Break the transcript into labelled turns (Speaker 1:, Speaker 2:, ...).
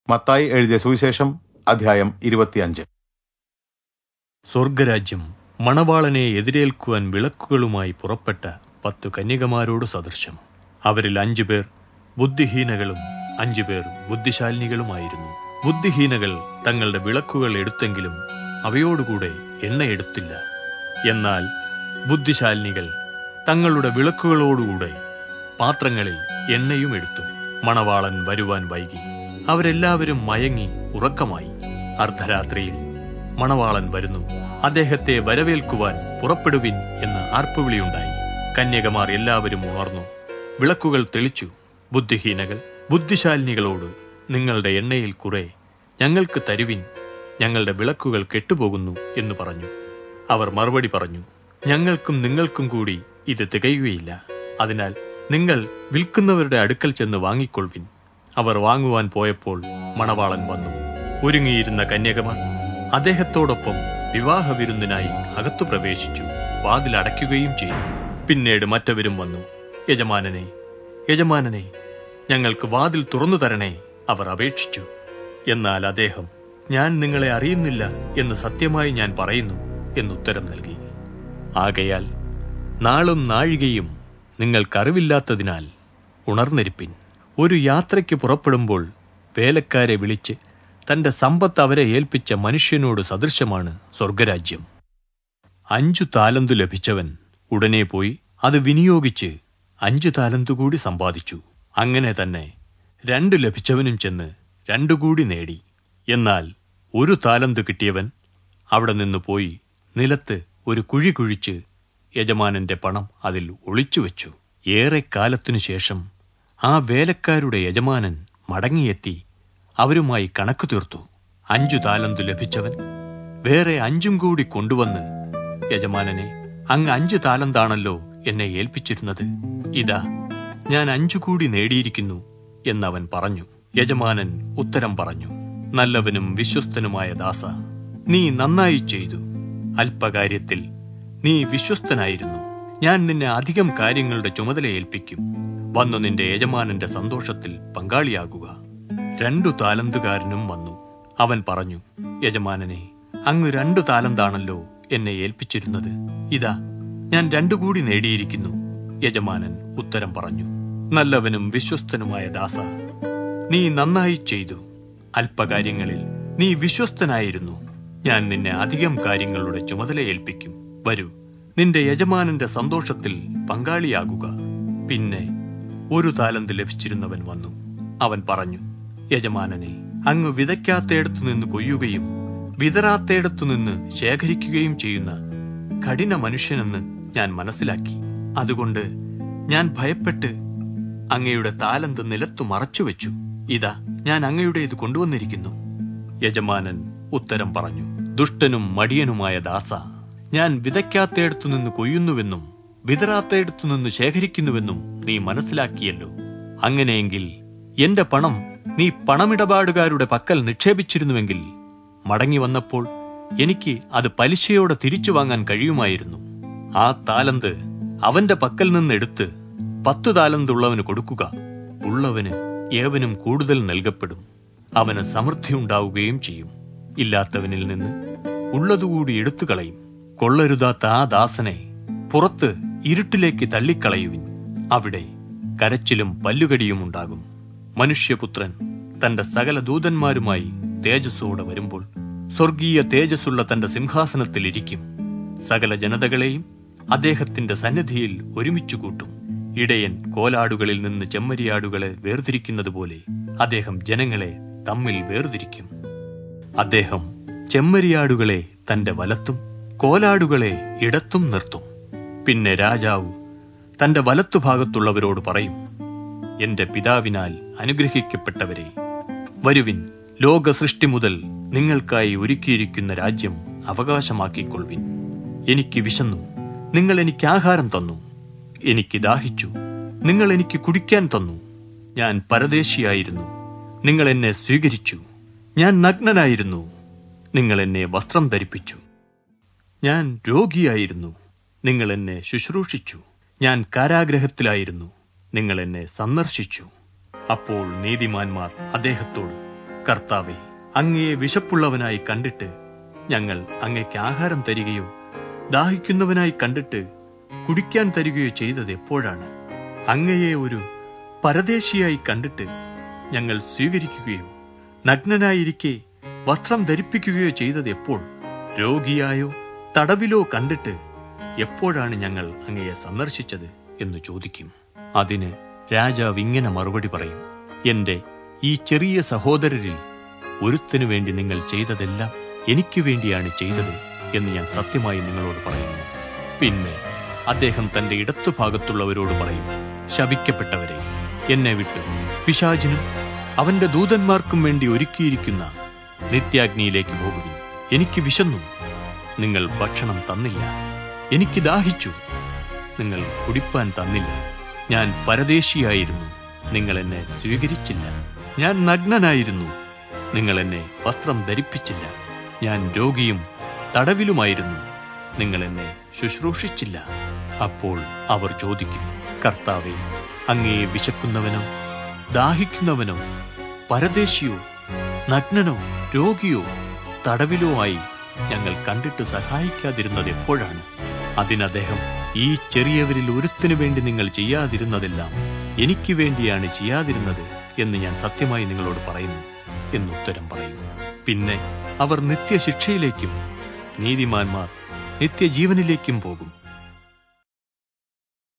Speaker 1: മത്തായി എഴുതിയ സുവിശേഷം അധ്യായം ഇരുപത്തിയഞ്ച്
Speaker 2: സ്വർഗരാജ്യം മണവാളനെ എതിരേൽക്കുവാൻ വിളക്കുകളുമായി പുറപ്പെട്ട പത്തു കന്യകമാരോട് സദൃശം അവരിൽ അഞ്ചുപേർ ബുദ്ധിഹീനകളും അഞ്ചുപേർ ബുദ്ധിശാലിനികളുമായിരുന്നു ബുദ്ധിഹീനകൾ തങ്ങളുടെ വിളക്കുകൾ എടുത്തെങ്കിലും അവയോടുകൂടെ എണ്ണ എടുത്തില്ല എന്നാൽ ബുദ്ധിശാലിനികൾ തങ്ങളുടെ വിളക്കുകളോടുകൂടെ പാത്രങ്ങളിൽ എണ്ണയും എടുത്തു മണവാളൻ വരുവാൻ വൈകി അവരെല്ലാവരും മയങ്ങി ഉറക്കമായി അർദ്ധരാത്രിയിൽ മണവാളൻ വരുന്നു അദ്ദേഹത്തെ വരവേൽക്കുവാൻ പുറപ്പെടുവിൻ എന്ന ആർപ്പുവിളിയുണ്ടായി കന്യകമാർ എല്ലാവരും ഉണർന്നു വിളക്കുകൾ തെളിച്ചു ബുദ്ധിഹീനകൾ ബുദ്ധിശാലിനികളോട് നിങ്ങളുടെ എണ്ണയിൽ കുറെ ഞങ്ങൾക്ക് തരുവിൻ ഞങ്ങളുടെ വിളക്കുകൾ കെട്ടുപോകുന്നു എന്ന് പറഞ്ഞു അവർ മറുപടി പറഞ്ഞു ഞങ്ങൾക്കും നിങ്ങൾക്കും കൂടി ഇത് തികയുകയില്ല അതിനാൽ നിങ്ങൾ വിൽക്കുന്നവരുടെ അടുക്കൽ ചെന്ന് വാങ്ങിക്കൊള്ളുവിൻ അവർ വാങ്ങുവാൻ പോയപ്പോൾ മണവാളൻ വന്നു ഒരുങ്ങിയിരുന്ന കന്യകമാർ അദ്ദേഹത്തോടൊപ്പം വിവാഹ വിരുന്നിനായി അകത്തു പ്രവേശിച്ചു വാതിൽ അടയ്ക്കുകയും ചെയ്തു പിന്നീട് മറ്റവരും വന്നു യജമാനനെ യജമാനനെ ഞങ്ങൾക്ക് വാതിൽ തുറന്നു തരണേ അവർ അപേക്ഷിച്ചു എന്നാൽ അദ്ദേഹം ഞാൻ നിങ്ങളെ അറിയുന്നില്ല എന്ന് സത്യമായി ഞാൻ പറയുന്നു എന്നുത്തരം നൽകി ആകയാൽ നാളും നാഴികയും നിങ്ങൾക്കറിവില്ലാത്തതിനാൽ ഉണർന്നിരിപ്പിൻ ഒരു യാത്രയ്ക്ക് പുറപ്പെടുമ്പോൾ വേലക്കാരെ വിളിച്ച് തന്റെ സമ്പത്ത് അവരെ ഏൽപ്പിച്ച മനുഷ്യനോട് സദൃശമാണ് സ്വർഗരാജ്യം അഞ്ചു താലന്തു ലഭിച്ചവൻ ഉടനെ പോയി അത് വിനിയോഗിച്ച് അഞ്ചു താലന്തു കൂടി സമ്പാദിച്ചു അങ്ങനെ തന്നെ രണ്ടു ലഭിച്ചവനും ചെന്ന് രണ്ടു കൂടി നേടി എന്നാൽ ഒരു താലന്ത് കിട്ടിയവൻ അവിടെ നിന്ന് പോയി നിലത്ത് ഒരു കുഴി കുഴിച്ച് യജമാനന്റെ പണം അതിൽ ഒളിച്ചുവെച്ചു ഏറെ കാലത്തിനു ശേഷം ആ വേലക്കാരുടെ യജമാനൻ മടങ്ങിയെത്തി അവരുമായി കണക്ക് തീർത്തു അഞ്ചു താലന്തു ലഭിച്ചവൻ വേറെ അഞ്ചും കൂടി കൊണ്ടുവന്ന് യജമാനനെ അങ്ങ് അഞ്ചു താലന്താണല്ലോ എന്നെ ഏൽപ്പിച്ചിരുന്നത് ഇതാ ഞാൻ അഞ്ചു കൂടി നേടിയിരിക്കുന്നു എന്നവൻ പറഞ്ഞു യജമാനൻ ഉത്തരം പറഞ്ഞു നല്ലവനും വിശ്വസ്തനുമായ ദാസ നീ നന്നായി ചെയ്തു അല്പകാര്യത്തിൽ നീ വിശ്വസ്തനായിരുന്നു ഞാൻ നിന്നെ അധികം കാര്യങ്ങളുടെ ചുമതല ഏൽപ്പിക്കും വന്നു നിന്റെ യജമാനന്റെ സന്തോഷത്തിൽ പങ്കാളിയാകുക രണ്ടു താലന്തുകാരനും വന്നു അവൻ പറഞ്ഞു യജമാനനെ അങ്ങ് രണ്ടു താലന്താണല്ലോ എന്നെ ഏൽപ്പിച്ചിരുന്നത് ഇതാ ഞാൻ രണ്ടു കൂടി നേടിയിരിക്കുന്നു യജമാനൻ ഉത്തരം പറഞ്ഞു നല്ലവനും വിശ്വസ്തനുമായ ദാസ നീ നന്നായി ചെയ്തു അല്പകാര്യങ്ങളിൽ നീ വിശ്വസ്തനായിരുന്നു ഞാൻ നിന്നെ അധികം കാര്യങ്ങളുടെ ചുമതല ഏൽപ്പിക്കും വരൂ നിന്റെ യജമാനന്റെ സന്തോഷത്തിൽ പങ്കാളിയാകുക പിന്നെ ഒരു താലന്ത് ലഭിച്ചിരുന്നവൻ വന്നു അവൻ പറഞ്ഞു യജമാനനെ അങ്ങ് വിതയ്ക്കാത്തയിടത്തു നിന്ന് കൊയ്യുകയും വിതറാത്തയിടത്തു നിന്ന് ശേഖരിക്കുകയും ചെയ്യുന്ന കഠിന മനുഷ്യനെന്ന് ഞാൻ മനസ്സിലാക്കി അതുകൊണ്ട് ഞാൻ ഭയപ്പെട്ട് അങ്ങയുടെ താലന്ത് നിലത്തു മറച്ചുവെച്ചു ഇതാ ഞാൻ അങ്ങയുടെ ഇത് കൊണ്ടുവന്നിരിക്കുന്നു യജമാനൻ ഉത്തരം പറഞ്ഞു ദുഷ്ടനും മടിയനുമായ ദാസ ഞാൻ വിതയ്ക്കാത്തയിടത്തു നിന്ന് കൊയ്യുന്നുവെന്നും വിതറാത്തയിടത്തു നിന്ന് ശേഖരിക്കുന്നുവെന്നും നീ മനസ്സിലാക്കിയല്ലോ അങ്ങനെയെങ്കിൽ എന്റെ പണം നീ പണമിടപാടുകാരുടെ പക്കൽ നിക്ഷേപിച്ചിരുന്നുവെങ്കിൽ മടങ്ങി വന്നപ്പോൾ എനിക്ക് അത് പലിശയോടെ തിരിച്ചു വാങ്ങാൻ കഴിയുമായിരുന്നു ആ താലന്ത് അവന്റെ പക്കൽ നിന്ന് എടുത്ത് പത്തു താലന്തുള്ളവന് കൊടുക്കുക ഉള്ളവന് ഏവനും കൂടുതൽ നൽകപ്പെടും അവന് സമൃദ്ധി ഉണ്ടാവുകയും ചെയ്യും ഇല്ലാത്തവനിൽ നിന്ന് ഉള്ളതുകൂടി എടുത്തു കളയും കൊള്ളരുതാത്ത ആ ദാസനെ പുറത്ത് ഇരുട്ടിലേക്ക് തള്ളിക്കളയുവിൻ അവിടെ കരച്ചിലും പല്ലുകടിയും ഉണ്ടാകും മനുഷ്യപുത്രൻ തന്റെ സകല ദൂതന്മാരുമായി തേജസ്സോടെ വരുമ്പോൾ സ്വർഗീയ തേജസ്സുള്ള തന്റെ സിംഹാസനത്തിൽ ഇരിക്കും സകല ജനതകളെയും അദ്ദേഹത്തിന്റെ സന്നിധിയിൽ ഒരുമിച്ചു കൂട്ടും ഇടയൻ കോലാടുകളിൽ നിന്ന് ചെമ്മരിയാടുകളെ വേർതിരിക്കുന്നതുപോലെ അദ്ദേഹം ജനങ്ങളെ തമ്മിൽ വേർതിരിക്കും അദ്ദേഹം ചെമ്മരിയാടുകളെ തന്റെ വലത്തും കോലാടുകളെ ഇടത്തും നിർത്തും പിന്നെ രാജാവ് തന്റെ വലത്തുഭാഗത്തുള്ളവരോട് പറയും എന്റെ പിതാവിനാൽ അനുഗ്രഹിക്കപ്പെട്ടവരെ വരുവിൻ ലോക സൃഷ്ടി മുതൽ നിങ്ങൾക്കായി ഒരുക്കിയിരിക്കുന്ന രാജ്യം അവകാശമാക്കിക്കൊള്ളുവിൻ എനിക്ക് വിശന്നു നിങ്ങൾ എനിക്ക് ആഹാരം തന്നു എനിക്ക് ദാഹിച്ചു നിങ്ങൾ എനിക്ക് കുടിക്കാൻ തന്നു ഞാൻ പരദേശിയായിരുന്നു നിങ്ങൾ എന്നെ സ്വീകരിച്ചു ഞാൻ നഗ്നനായിരുന്നു നിങ്ങൾ എന്നെ വസ്ത്രം ധരിപ്പിച്ചു ഞാൻ രോഗിയായിരുന്നു നിങ്ങൾ എന്നെ ശുശ്രൂഷിച്ചു ഞാൻ കാരാഗ്രഹത്തിലായിരുന്നു നിങ്ങൾ എന്നെ സന്ദർശിച്ചു അപ്പോൾ നീതിമാന്മാർ അദ്ദേഹത്തോട് കർത്താവെ അങ്ങയെ വിശപ്പുള്ളവനായി കണ്ടിട്ട് ഞങ്ങൾ അങ്ങയ്ക്ക് ആഹാരം തരികയോ ദാഹിക്കുന്നവനായി കണ്ടിട്ട് കുടിക്കാൻ തരികയോ ചെയ്തത് എപ്പോഴാണ് അങ്ങയെ ഒരു പരദേശിയായി കണ്ടിട്ട് ഞങ്ങൾ സ്വീകരിക്കുകയോ നഗ്നനായിരിക്കെ വസ്ത്രം ധരിപ്പിക്കുകയോ ചെയ്തത് എപ്പോൾ രോഗിയായോ തടവിലോ കണ്ടിട്ട് എപ്പോഴാണ് ഞങ്ങൾ അങ്ങയെ സന്ദർശിച്ചത് എന്ന് ചോദിക്കും അതിന് രാജാവ് ഇങ്ങനെ മറുപടി പറയും എന്റെ ഈ ചെറിയ സഹോദരരിൽ ഒരുത്തിനു വേണ്ടി നിങ്ങൾ ചെയ്തതെല്ലാം എനിക്ക് വേണ്ടിയാണ് ചെയ്തത് എന്ന് ഞാൻ സത്യമായി നിങ്ങളോട് പറയുന്നു പിന്നെ അദ്ദേഹം തന്റെ ഇടത്തുഭാഗത്തുള്ളവരോട് പറയും ശപിക്കപ്പെട്ടവരെ എന്നെ വിട്ടു പിശാചിനും അവന്റെ ദൂതന്മാർക്കും വേണ്ടി ഒരുക്കിയിരിക്കുന്ന നിത്യാഗ്നിയിലേക്ക് പോകുവിൻ എനിക്ക് വിശന്നു നിങ്ങൾ ഭക്ഷണം തന്നില്ല എനിക്ക് ദാഹിച്ചു നിങ്ങൾ കുടിപ്പാൻ തന്നില്ല ഞാൻ പരദേശിയായിരുന്നു നിങ്ങൾ എന്നെ സ്വീകരിച്ചില്ല ഞാൻ നഗ്നനായിരുന്നു നിങ്ങൾ എന്നെ വസ്ത്രം ധരിപ്പിച്ചില്ല ഞാൻ രോഗിയും തടവിലുമായിരുന്നു നിങ്ങൾ എന്നെ ശുശ്രൂഷിച്ചില്ല അപ്പോൾ അവർ ചോദിക്കും കർത്താവെ അങ്ങയെ വിശക്കുന്നവനോ ദാഹിക്കുന്നവനോ പരദേശിയോ നഗ്നനോ രോഗിയോ തടവിലോ ആയി ഞങ്ങൾ കണ്ടിട്ട് സഹായിക്കാതിരുന്നത് എപ്പോഴാണ് അതിനദ്ദേഹം ഈ ചെറിയവരിൽ ഒരുത്തിനു വേണ്ടി നിങ്ങൾ ചെയ്യാതിരുന്നതെല്ലാം എനിക്ക് വേണ്ടിയാണ് ചെയ്യാതിരുന്നത് എന്ന് ഞാൻ സത്യമായി നിങ്ങളോട് പറയുന്നു എന്നുത്തരം പറയും പിന്നെ അവർ നിത്യശിക്ഷയിലേക്കും നീതിമാന്മാർ നിത്യജീവനിലേക്കും പോകും